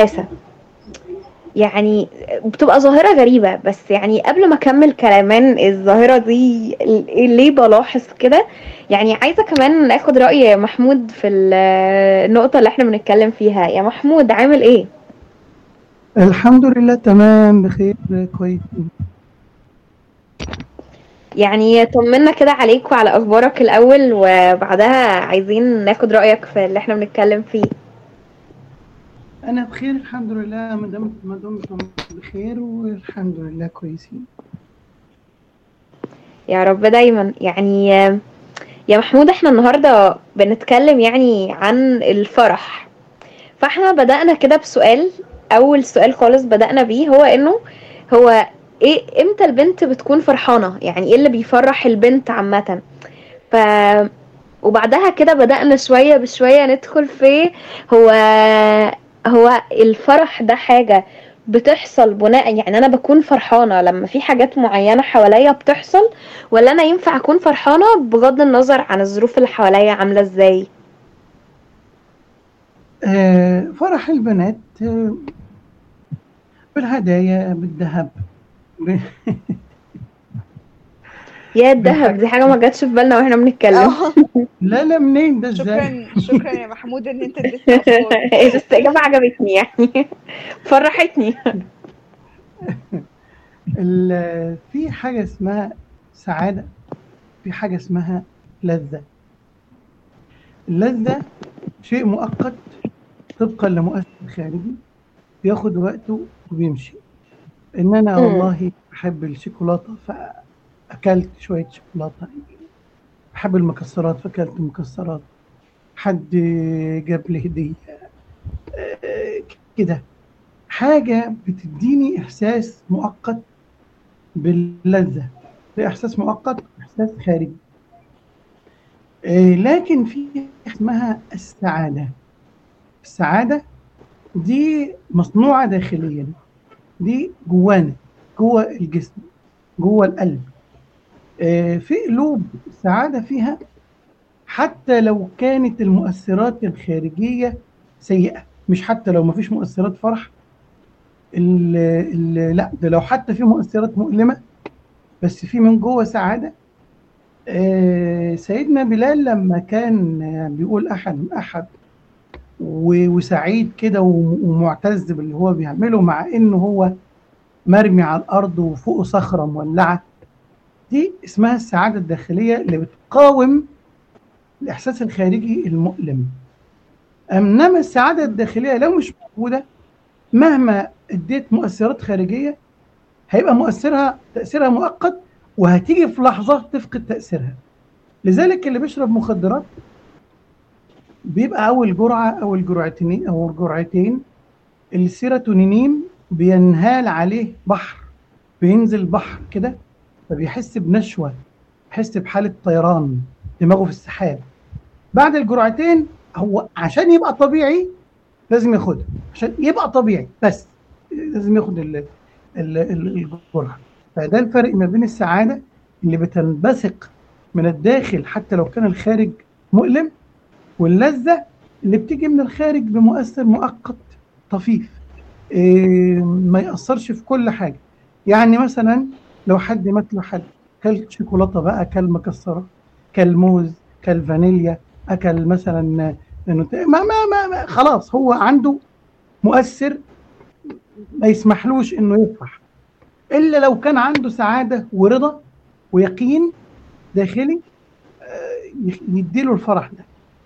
النحاسة يعني بتبقى ظاهرة غريبة بس يعني قبل ما اكمل كمان الظاهرة دي ال- ليه بلاحظ كده يعني عايزة كمان ناخد رأي محمود في ال- النقطة اللي احنا بنتكلم فيها يا محمود عامل ايه؟ الحمد لله تمام بخير كويس يعني طمنا كده عليك وعلى اخبارك الاول وبعدها عايزين ناخد رأيك في اللي احنا بنتكلم فيه انا بخير الحمد لله ما دمت ما دمتم بخير والحمد لله كويسين يا رب دايما يعني يا محمود احنا النهاردة بنتكلم يعني عن الفرح فاحنا بدأنا كده بسؤال اول سؤال خالص بدأنا بيه هو انه هو ايه امتى البنت بتكون فرحانة يعني ايه اللي بيفرح البنت عامة ف وبعدها كده بدأنا شوية بشوية ندخل في هو هو الفرح ده حاجة بتحصل بناء يعني انا بكون فرحانة لما في حاجات معينة حواليا بتحصل ولا انا ينفع اكون فرحانة بغض النظر عن الظروف اللي حواليا عاملة ازاي آه فرح البنات آه بالهدايا بالذهب ب- يا الدهب دي حاجة ما جاتش في بالنا واحنا بنتكلم اه لا لا منين ده ازاي شكرا شكرا يا محمود ان انت اديتنا افكار بس الإجابة عجبتني يعني فرحتني ال- في حاجة اسمها سعادة في حاجة اسمها لذة اللذة شيء مؤقت طبقا لمؤثر خارجي بياخد وقته وبيمشي ان انا مم. والله بحب الشوكولاته فاكلت شويه شوكولاته بحب المكسرات فاكلت مكسرات حد جاب لي هديه آه، كده حاجه بتديني احساس مؤقت باللذه ده احساس مؤقت احساس خارجي آه، لكن في اسمها السعاده السعاده دي مصنوعه داخليا دي جوانا جوه الجسم جوه القلب آه، في قلوب السعاده فيها حتى لو كانت المؤثرات الخارجيه سيئه مش حتى لو ما فيش مؤثرات فرح ال ال لا ده لو حتى في مؤثرات مؤلمه بس في من جوه سعاده آه، سيدنا بلال لما كان آه، بيقول احد احد و- وسعيد كده وم- ومعتز باللي هو بيعمله مع انه هو مرمي على الارض وفوقه صخره مولعه دي اسمها السعاده الداخليه اللي بتقاوم الاحساس الخارجي المؤلم انما السعاده الداخليه لو مش موجوده مهما اديت مؤثرات خارجيه هيبقى مؤثرها تاثيرها مؤقت وهتيجي في لحظه تفقد تاثيرها لذلك اللي بيشرب مخدرات بيبقى اول جرعه او الجرعتين او الجرعتين السيروتونين بينهال عليه بحر بينزل بحر كده فبيحس بنشوه بيحس بحاله طيران دماغه في السحاب بعد الجرعتين هو عشان يبقى طبيعي لازم ياخدها عشان يبقى طبيعي بس لازم ياخد ال ال ال- الجرعه فده الفرق ما بين السعاده اللي بتنبثق من الداخل حتى لو كان الخارج مؤلم واللذه اللي بتيجي من الخارج بمؤثر مؤقت طفيف إيه ما يأثرش في كل حاجه يعني مثلا لو حد مات له حد كل شوكولاته بقى كل مكسرات كل موز كل فانيليا اكل مثلا نوت- ما ما ما, ما خلاص هو عنده مؤثر ما يسمحلوش انه يفرح الا لو كان عنده سعاده ورضا ويقين داخلي آه، يخ- يديله الفرح ده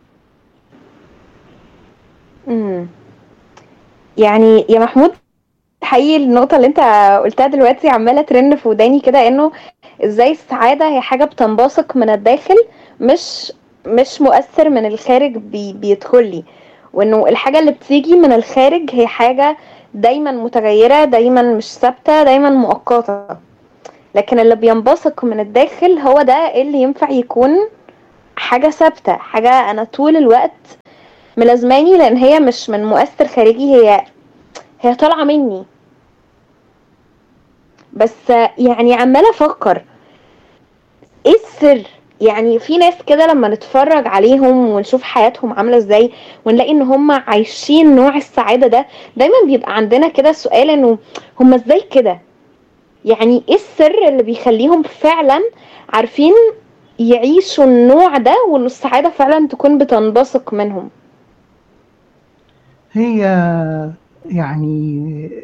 امم يعني يا محمود حقيقي النقطة اللي انت قلتها دلوقتي عمالة ترن في وداني كده انه ازاي السعادة هي حاجة بتنبثق من الداخل مش مش مؤثر من الخارج بي بيدخل لي وانه الحاجة اللي بتيجي من الخارج هي حاجة دايما متغيرة دايما مش ثابتة دايما مؤقتة لكن اللي بينبثق من الداخل هو ده اللي ينفع يكون حاجة ثابتة حاجة انا طول الوقت ملازماني لان هي مش من مؤثر خارجي هي هي طالعة مني بس يعني عمالة افكر ايه السر يعني في ناس كده لما نتفرج عليهم ونشوف حياتهم عاملة ازاي ونلاقي ان هم عايشين نوع السعادة ده دايما بيبقى عندنا كده سؤال انه هم ازاي كده يعني ايه السر اللي بيخليهم فعلا عارفين يعيشوا النوع ده وان السعادة فعلا تكون بتنبثق منهم هي يعني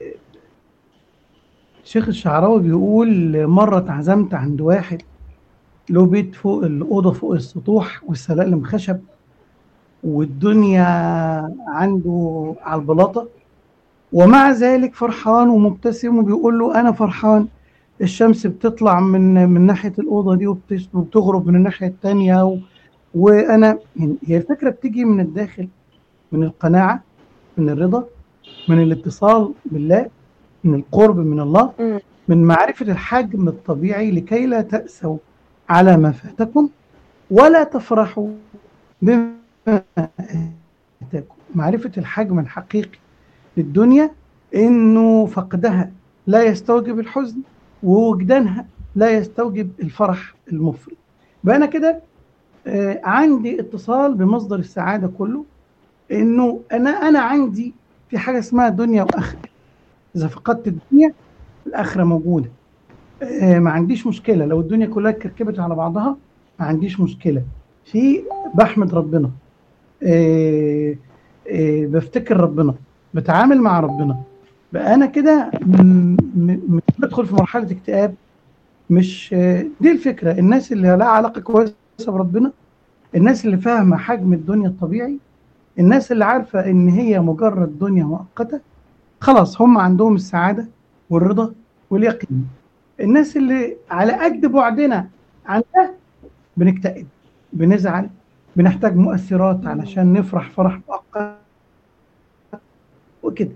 الشيخ الشعراوي بيقول مرة اتعزمت عند واحد له بيت فوق الأوضة فوق السطوح والسلالم خشب والدنيا عنده على البلاطة ومع ذلك فرحان ومبتسم وبيقول له أنا فرحان الشمس بتطلع من من ناحية الأوضة دي وبتش- وبتغرب من الناحية التانية و... وأنا يعني هي الفكرة بتيجي من الداخل من القناعة من الرضا من الاتصال بالله من القرب من الله مم. من معرفة الحجم الطبيعي لكي لا تأسوا على ما فاتكم ولا تفرحوا بما أتاكم معرفة الحجم الحقيقي للدنيا إنه فقدها لا يستوجب الحزن ووجدانها لا يستوجب الفرح المفرط يبقى أنا كده آه، عندي اتصال بمصدر السعادة كله إنه أنا أنا عندي في حاجة اسمها دنيا وآخرة إذا فقدت الدنيا الآخرة موجودة آه، ما عنديش مشكلة لو الدنيا كلها اتكركبت على بعضها ما عنديش مشكلة في بحمد ربنا آه، آه، بفتكر ربنا بتعامل مع ربنا بقى أنا كده م- م- مش بدخل في مرحلة اكتئاب مش آه، دي الفكرة الناس اللي لها علاقة كويسة بربنا الناس اللي فاهمة حجم الدنيا الطبيعي الناس اللي عارفة إن هي مجرد دنيا مؤقتة خلاص هم عندهم السعادة والرضا واليقين الناس اللي على قد بعدنا عن ده بنكتئب بنزعل بنحتاج مؤثرات علشان نفرح فرح مؤقت وكده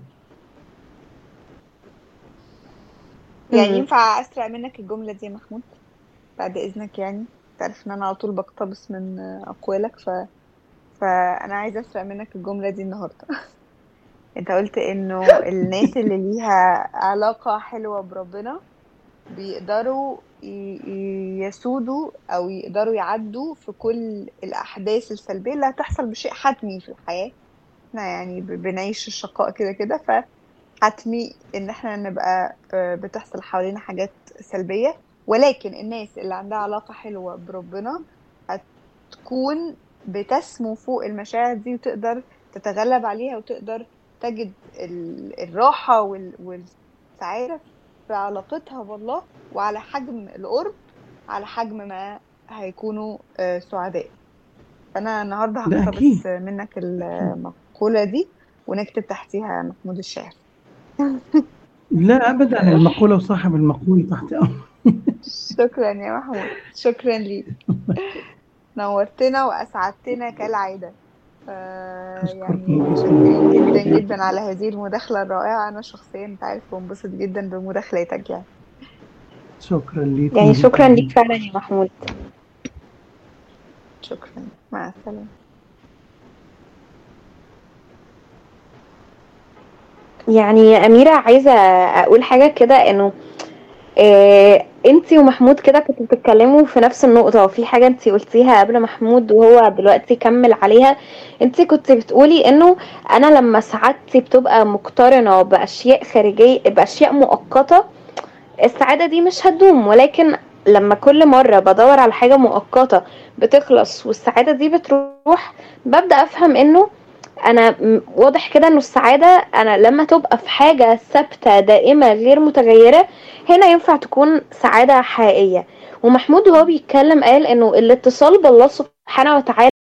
يعني مم. ينفع اسرق منك الجملة دي يا محمود بعد اذنك يعني تعرف ان انا على طول بقتبس من اقوالك ف فانا عايزة اسرق منك الجملة دي النهاردة انت قلت انه الناس اللي ليها علاقة حلوة بربنا بيقدروا ي- ي- يسودوا او يقدروا يعدوا في كل الاحداث السلبية اللي هتحصل بشيء حتمي في الحياة احنا يعني ب- بنعيش الشقاء كده كده فحتمي ان احنا نبقى آه، بتحصل حوالينا حاجات سلبية ولكن الناس اللي عندها علاقة حلوة بربنا هتكون بتسمو فوق المشاعر دي وتقدر تتغلب عليها وتقدر تجد ال- الراحة وال- والسعادة في علاقتها بالله وعلى حجم القرب على حجم ما هيكونوا آه، سعداء فأنا النهاردة ده هقتبس أكيد منك المقولة دي ونكتب تحتيها محمود الشاعر لا أبدا المقولة وصاحب المقولة تحت أمر شكرا يا محمود شكرا ليك نورتنا وأسعدتنا كالعادة آه، أشكركم يعني جدا شكرا جدا جدا على هذه المداخلة الرائعة أنا شخصيا أنت عارف بنبسط جدا بمداخلاتك يعني شكرا ليكم يعني شكرا جدا ليك فعلا يا محمود شكرا مع السلامة يعني يا أميرة عايزة أقول حاجة كده إنه إيه انتي ومحمود كده كنتوا بتتكلموا في نفس النقطة وفي حاجة انتي قلتيها قبل محمود وهو دلوقتي كمل عليها انتي كنت بتقولي انه انا لما سعادتي بتبقى مقترنة باشياء خارجية باشياء مؤقتة السعادة دي مش هتدوم ولكن لما كل مرة بدور على حاجة مؤقتة بتخلص والسعادة دي بتروح ببدأ افهم انه انا م- واضح كده انه السعادة انا لما تبقى في حاجة ثابتة دائمة غير متغيرة هنا ينفع تكون سعادة حقيقية ومحمود وهو بيتكلم قال انه الاتصال بالله سبحانه وتعالى